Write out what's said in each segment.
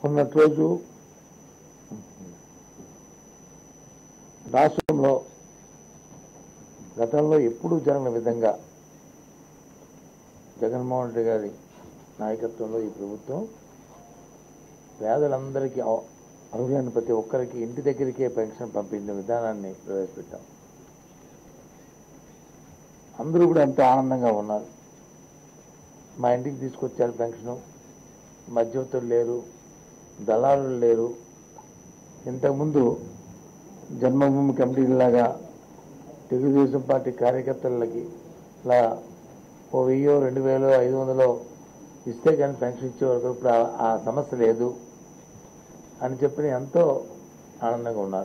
ఉన్నటి రోజు రాష్ట్రంలో గతంలో ఎప్పుడూ జరగని విధంగా జగన్మోహన్ రెడ్డి గారి నాయకత్వంలో ఈ ప్రభుత్వం పేదలందరికీ అవ- అర్హులైన ప్రతి ఒక్కరికి ఇంటి దగ్గరికే పెన్షన్ పంపించే విధానాన్ని ప్రవేశపెట్టాం అందరూ కూడా ఎంతో ఆనందంగా ఉన్నారు మా ఇంటికి తీసుకొచ్చారు పెన్షను మధ్యవర్తులు లేరు దళారులు లేరు ఇంతకుముందు జన్మభూమి కమిటీలాగా తెలుగుదేశం పార్టీ కార్యకర్తలకి ఇలా ఓ వెయ్యో రెండు వేలో ఐదు వందలో ఇస్తే కానీ పెన్షన్ ఇచ్చే వరకు ఇప్పుడు ఆ- ఆ సమస్య లేదు అని చెప్పి ఎంతో ఆనందంగా ఉన్నారు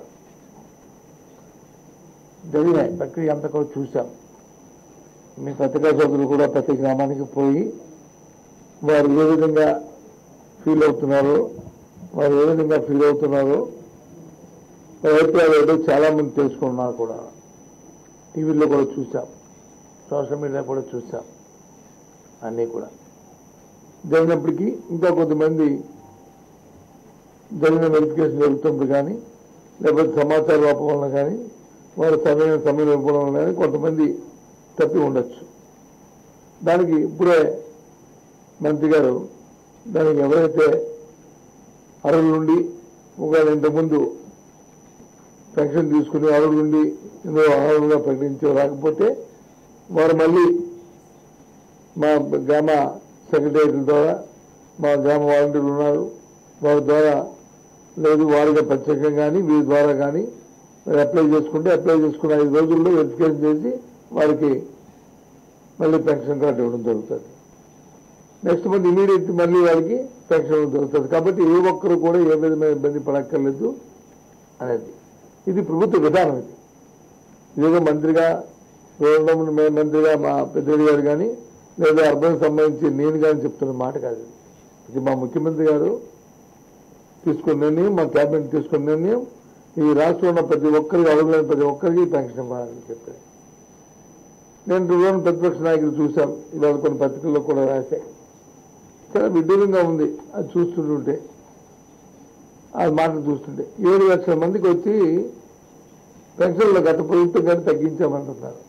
జరిగినాయి ప్రక్రియ అంతా కూడా చూసాం మీ పత్రికా సోదరులు కూడా ప్రతి గ్రామానికి పోయి వారు ఏ విధంగా ఫీల్ అవుతున్నారో వారు ఏ విధంగా ఫీల్ అవుతున్నారో వారి అభిప్రాయాలు ఏంటో చాలా మంది తెలుసుకున్నారు కూడా టీవీలో కూడా చూసాం సోషల్ మీడియా కూడా చూసాం అన్నీ కూడా జరిగినప్పటికీ ఇంకా కొంతమంది జరిగిన వెరిఫికేషన్ జరుగుతుంది కానీ లేకపోతే సమాచార లోపం వలన కానీ వారు సరైన సమయం ఇవ్వడం వలన కానీ కొంతమంది తప్పి ఉండొచ్చు దానికి ఇప్పుడే మంత్రి గారు దానికి ఎవరైతే అర్హుల నుండి ఒకవేళ ఇంతకుముందు పెన్షన్ తీసుకుని అర్హుల నుండి ఇందులో అర్హులుగా ప్రకటించే రాకపోతే వారు మళ్ళీ మా గ్రామ సెక్రటరీల ద్వారా మా గ్రామ వాలంటీర్లు ఉన్నారు వారి ద్వారా లేదు వారిగా ప్రత్యేకంగా కానీ వీరి ద్వారా కానీ మరి అప్లై చేసుకుంటే అప్లై చేసుకున్న ఐదు రోజుల్లో వెరిఫికేషన్ చేసి వారికి మళ్ళీ పెన్షన్ కార్డు ఇవ్వడం జరుగుతుంది నెక్స్ట్ మంత్ ఇమీడియట్ మళ్ళీ వారికి పెన్షన్ ఇవ్వడం జరుగుతుంది కాబట్టి ఏ ఒక్కరు కూడా ఏ విధమైన ఇబ్బంది పడక్కర్లేదు అనేది ఇది ప్రభుత్వ విధానం ఇది ఇదేదో మంత్రిగా గవర్నమెంట్ మే- మంత్రిగా మా పెద్దరెడ్డి గారు కానీ లేదా అర్బన్ సంబంధించి నేను కానీ చెప్తున్న మాట కాదు ఇది. ఇది మా ముఖ్యమంత్రి గారు తీసుకున్న నిర్ణయం మా క్యాబినెట్ తీసుకున్న నిర్ణయం ఈ రాష్ట్రంలో ఉన్న ప్రతి ఒక్కరికి అడుగులైన ప్రతి ఒక్కరికి పెన్షన్ ఇవ్వాలని చెప్పారు నేను రెండు ప్రతిపక్ష నాయకులు చూశాం ఇవాళ కొన్ని పత్రికల్లో కూడా రాశాయి చాలా విడ్డూరంగా ఉంది అది చూస్తుంటుంటే ఆ మాటలు చూస్తుంటే ఏడు లక్షల మందికి వచ్చి పెన్షన్లు గత ప్రభుత్వం కానీ తగ్గించామంటున్నారు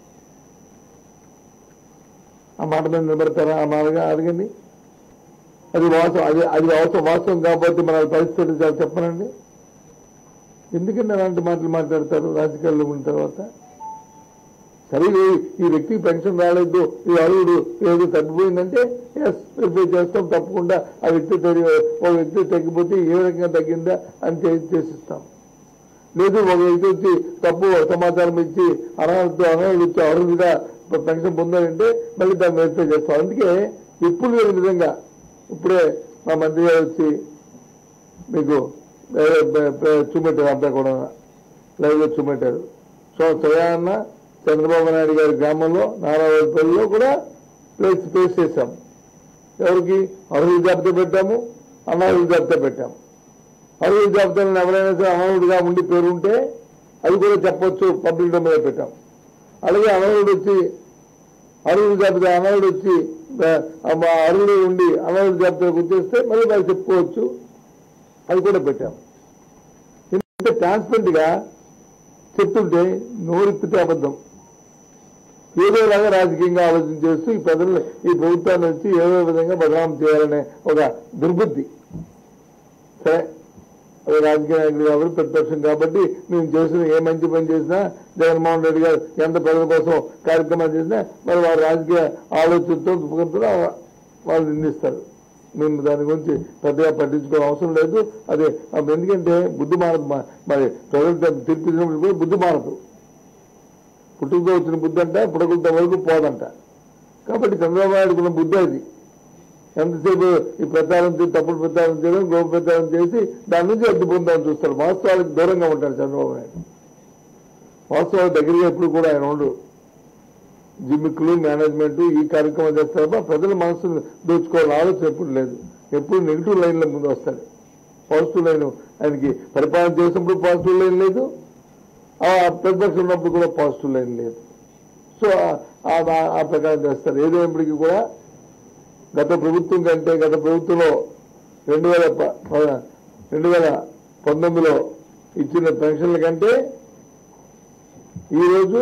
ఆ మాట మీద నిలబడతారా ఆ మాటగా అడగండి అది వాస్తవం అది అది వాస్తవం వాస్తవం కాబట్టి మన పరిస్థితి చాలా చెప్పనండి ఎందుకంటే అలాంటి మాటలు మాట్లాడతారు రాజకీయాల్లో ఉన్న తర్వాత సరే ఈ- ఈ వ్యక్తికి పెన్షన్ రాలేదు ఈ అరువుడు ఏదో తగ్గిపోయిందంటే ఎస్ వెరిఫై చేస్తాం తప్పకుండా ఆ వ్యక్తి తగ్గి ఒక వ్యక్తి తగ్గిపోతే ఏ రకంగా తగ్గిందా అని చేసి చేసిస్తాం లేదు ఒక వ్యక్తి వచ్చి తప్పు సమాచారం ఇచ్చి అనాథతో అనాథులు ఇచ్చి అర్హులుగా పెన్షన్ పొందారంటే మళ్ళీ దాన్ని వెరిఫై చేస్తాం అందుకే ఎప్పుడు లేని విధంగా ఇప్పుడే మా మంత్రి గారు వచ్చి మీకు ఏ, ఏ, ఏ, చూపెట్టారు అంతా కూడా లైవ్గా చూపెట్టారు సో స్వయాన్న చంద్రబాబు నాయుడు గారి గ్రామంలో నారాయణపల్లిలో కూడా ప్లేస్ ప్లేస్ చేశాం ఎవరికి అర్హుల జాబితా పెట్టాము అనాథుల జాబితా పెట్టాము అర్హుల జాబితాలను ఎవరైనా సరే అనాథుడిగా ఉండి పేరు ఉంటే అది కూడా చెప్పొచ్చు పబ్లిక్ మీద పెట్టాం అలాగే అనాథుడు వచ్చి అర్హుల జాబితా అనాథుడు వచ్చి ఆ, మా అర్హుడు ఉండి అనాథుల జాబితాకు వచ్చేస్తే మళ్ళీ వాళ్ళు చెప్పుకోవచ్చు అది కూడా పెట్టాం ఇంత ట్రాన్స్పరెంట్ గా చెప్తుంటే నోరెత్తితే అబద్ధం ఏదోలాగా రాజకీయంగా ఆలోచన చేస్తూ ఈ ప్రజలు ఈ ప్రభుత్వాన్ని వచ్చి ఏదో విధంగా బదనాం చేయాలనే ఒక దుర్బుద్ధి సరే అది రాజకీయ నాయకుడు కాబట్టి ప్రతిపక్షం కాబట్టి మేము చేసిన ఏ మంచి పని చేసినా జగన్మోహన్ రెడ్డి గారు ఎంత ప్రజల కోసం కార్యక్రమాలు చేసినా మరి వారి రాజకీయ ఆలోచనతో దుఃఖంతో వాళ్ళు నిందిస్తారు మేము దాని గురించి పెద్దగా పట్టించుకోవడం అవసరం లేదు అదే అప్పుడు ఎందుకంటే బుద్ధి మారదు మా- మరి ప్రజలు తీర్పు ఇచ్చినప్పుడు కూడా బుద్ధి మారదు పుట్టుకతో వచ్చిన బుద్ధి అంట పుడకలతో వరకు పోదంట కాబట్టి చంద్రబాబు నాయుడుకు ఉన్న బుద్ధి అది ఎంతసేపు ఈ ప్రచారం చేసి తప్పుడు ప్రచారం చేయడం గోప ప్రచారం చేసి దాని నుంచి అడ్డు పొందాలని చూస్తారు వాస్తవాలకు దూరంగా ఉంటారు చంద్రబాబు నాయుడు వాస్తవాలకు దగ్గరగా ఎప్పుడు కూడా ఆయన ఉండు జిమ్మిక్లు మేనేజ్మెంట్ ఈ కార్యక్రమం చేస్తారు తప్ప ప్రజల మనసును దోచుకోవాలని ఆలోచన ఎప్పుడు లేదు ఎప్పుడు నెగిటివ్ లైన్ల ముందు వస్తాడు పాజిటివ్ లైన్ ఆయనకి పరిపాలన చేసినప్పుడు పాజిటివ్ లైన్ లేదు ఆ ప్రతిపక్షం ఉన్నప్పుడు కూడా పాజిటివ్ లైన్ లేదు సో ఆ- ఆ- ఆ ప్రకారం చేస్తారు ఏదైనప్పటికీ కూడా గత ప్రభుత్వం కంటే గత ప్రభుత్వంలో రెండు వేల ప- ప- రెండు వేల పంతొమ్మిదిలో ఇచ్చిన పెన్షన్ల కంటే ఈరోజు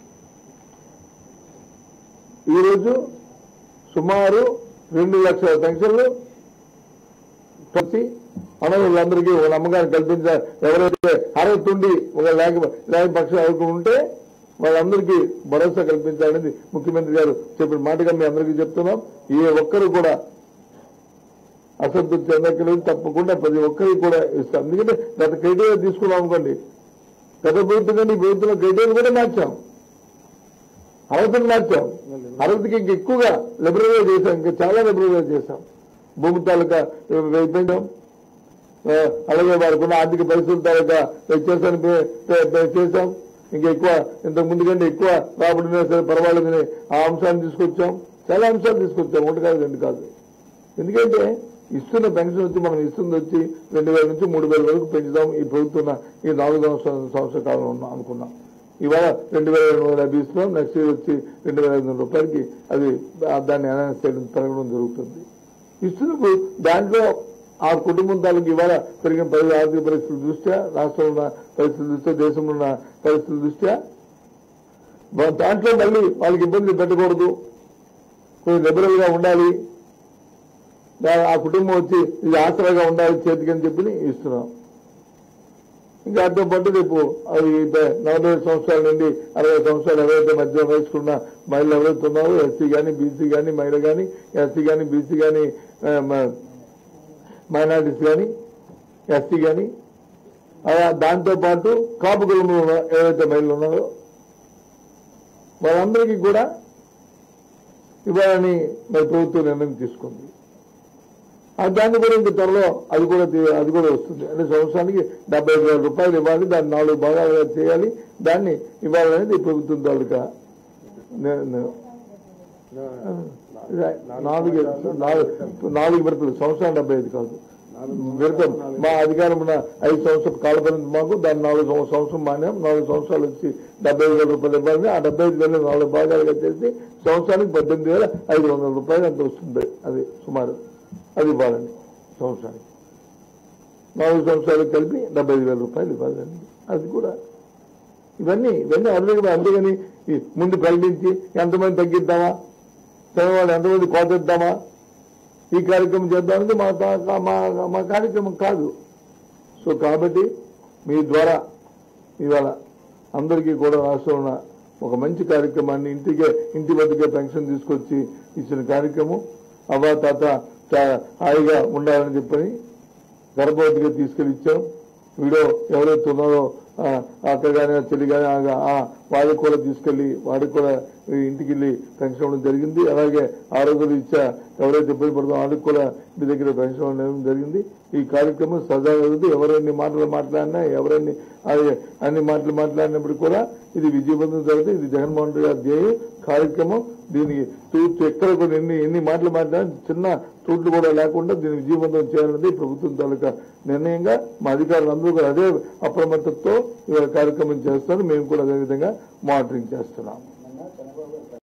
ఈరోజు సుమారు రెండు లక్షల పెన్షన్లు వచ్చి అనవులందరికీ ఒక నమ్మకాన్ని కల్పించారు ఎవరైతే అర్హత ఉండి ఒక లేక లేక పక్షం ఎవరికి ఉంటే వాళ్ళందరికీ భరోసా కల్పించాలని ముఖ్యమంత్రి గారు చెప్పిన మాటగా మీ అందరికీ చెప్తున్నాం ఏ ఒక్కరు కూడా అసంతృప్తి చెందక్కలేదు తప్పకుండా ప్రతి ఒక్కరికి కూడా ఇస్తాం ఎందుకంటే గత క్రైటీరియా తీసుకున్నాం అనుకోండి గత ప్రభుత్వం కంటే ఈ ప్రభుత్వంలో క్రైటీరియా కూడా మార్చాం అర్హతను మార్చాం అర్హతకి ఇంక ఎక్కువగా లిబరలైజ్ చేశాం ఇంకా చాలా లిబరలైజ్ చేశాం భూమి తాలూకా పెంచాం ఆ, అలాగే వారికి ఉన్న ఆర్థిక పరిస్థితుల తాలూకా వ్యత్యాసాన్ని పే- పే- పే- చేశాం ఇంకా ఎక్కువ ఇంతకు ముందు కంటే ఎక్కువ రాబడినా సరే పర్వాలేదని ఆ అంశాన్ని తీసుకొచ్చాం చాలా అంశాలు తీసుకొచ్చాం ఒకటి కాదు రెండు కాదు ఎందుకంటే ఇస్తున్న పెన్షన్ వచ్చి మనం ఇస్తుంది వచ్చి రెండు వేల నుంచి మూడు వేల వరకు పెంచుదాం ఈ ప్రభుత్వం ఈ నాలుగు సంవత్సరాల సంవత్సర కాలంలో ఉన్నాం అనుకున్నాం ఇవాళ రెండు వేల రెండు వందల యాభై ఇస్తున్నాం నెక్స్ట్ ఇయర్ వచ్చి రెండు వేల ఐదు వందల రూపాయలకి అది ఆ దాన్ని అనౌన్స్ చేయడం పెరగడం జరుగుతుంది ఇస్తున్నప్పుడు దాంట్లో ఆ కుటుంబం తాలూకు ఇవాళ పెరిగిన పరి ఆర్థిక పరిస్థితుల దృష్ట్యా రాష్ట్రంలో ఉన్న పరిస్థితుల దృష్ట్యా దేశంలో ఉన్న పరిస్థితుల దృష్ట్యా వా- దాంట్లో మళ్ళీ వాళ్ళకి ఇబ్బంది పెట్టకూడదు కొంచెం లిబరల్ గా ఉండాలి దా- ఆ కుటుంబం వచ్చి ఇది ఆసరాగా ఉండాలి చేతికి అని చెప్పి ఇస్తున్నాం ఇంకా దాంతో పాటు రేపు అది ప- నలభై ఐదు సంవత్సరాల నుండి అరవై సంవత్సరాలు ఎవరైతే మధ్య వయసుకున్న మహిళలు ఎవరైతే ఉన్నారో ఎస్సీ కానీ బీసీ కానీ మహిళ కానీ ఎస్సీ కానీ బీసీ కానీ మైనారిటీస్ కానీ ఎస్సీ కానీ దాంతో పాటు కాపు కులంలో ఉన్న ఎవరైతే మహిళలు ఉన్నారో వాళ్ళందరికీ కూడా ఇవ్వాలని మరి ప్రభుత్వం నిర్ణయం తీసుకుంది ఆ దాన్ని కూడా ఇంక త్వరలో అది కూడా తీ- అది కూడా వస్తుంది అంటే సంవత్సరానికి డెబ్బై ఐదు వేల రూపాయలు ఇవ్వాలి దాన్ని నాలుగు భాగాలుగా చేయాలి దాన్ని ఇవ్వాలనేది ఈ ప్రభుత్వం తాలూకా ని- ని- నాలుగు నాలుగు నాలుగు విడతలు సంవత్సరం డెబ్బై ఐదు కాదు విడతం మా అధికారం ఉన్న ఐదు సంవత్సరాల కాల పరిమితి మాకు దాన్ని నాలుగు సంవ- సంవత్సరం మాన్యాం నాలుగు సంవత్సరాలు వచ్చి డెబ్బై ఐదు వేల రూపాయలు ఇవ్వాలని ఆ డెబ్బై ఐదు వేలు నాలుగు భాగాలుగా చేసి సంవత్సరానికి పద్దెనిమిది వేల ఐదు వందల రూపాయలు అంత వస్తుంది అది సుమారు అది ఇవ్వాలని సంవత్సరానికి నాలుగు సంవత్సరాలు కలిపి డెబ్బై ఐదు వేల రూపాయలు ఇవ్వాలని అది కూడా ఇవన్నీ ఇవన్నీ అర్థం అందుకని ఈ ముందు ప్రకటించి ఎంతమంది తగ్గిద్దామా చదవాలి ఎంతమంది కోతిద్దామా ఈ కార్యక్రమం చేద్దామనేది మా తా- మా మా కార్యక్రమం కాదు సో కాబట్టి మీ ద్వారా ఇవాళ అందరికీ కూడా రాష్ట్రంలో ఉన్న ఒక మంచి కార్యక్రమాన్ని ఇంటికే ఇంటి వద్దకే పెన్షన్ తీసుకొచ్చి ఇచ్చిన కార్యక్రమం అవ్వ తాత చా- హాయిగా ఉండాలని చెప్పని గర్భవతిగా తీసుకెళ్లి ఇచ్చాం వీడియో ఎవరైతే ఉన్నారో ఆ, అక్క కానీ ఆ చెల్లి కానీ ఆ- ఆ వాళ్ళకి కూడా తీసుకెళ్లి వాడికి కూడా ఈ ఇంటికి వెళ్ళి పెన్షన్ ఇవ్వడం జరిగింది అలాగే ఆరోగ్య రీత్యా ఎవరైతే ఇబ్బంది పడుతుందో వాళ్ళకి కూడా ఇంటి దగ్గర పెన్షన్ ఇవ్వడం జరిగింది ఈ కార్యక్రమం సదా జరుగుతుంది ఎవరెన్ని మాటలు మాట్లాడినా ఎవరెన్ని అది అన్ని మాటలు మాట్లాడినప్పుడు కూడా ఇది విజయవంతం జరుగుతుంది ఇది జగన్మోహన్ రెడ్డి గారి ధ్యేయం కార్యక్రమం దీనికి తూర్పు ఎక్కడ కూడా ఎన్ని ఎన్ని మాటలు మాట్లాడినా చిన్న తూట్లు కూడా లేకుండా దీన్ని విజయవంతం చేయాలన్నది ప్రభుత్వం తాలూకా నిర్ణయంగా మా అధికారులు అందరూ కూడా అదే అప్రమత్తతో ఇవాళ కార్యక్రమం చేస్తారు మేము కూడా అదే విధంగా మానిటరింగ్ చేస్తున్నాం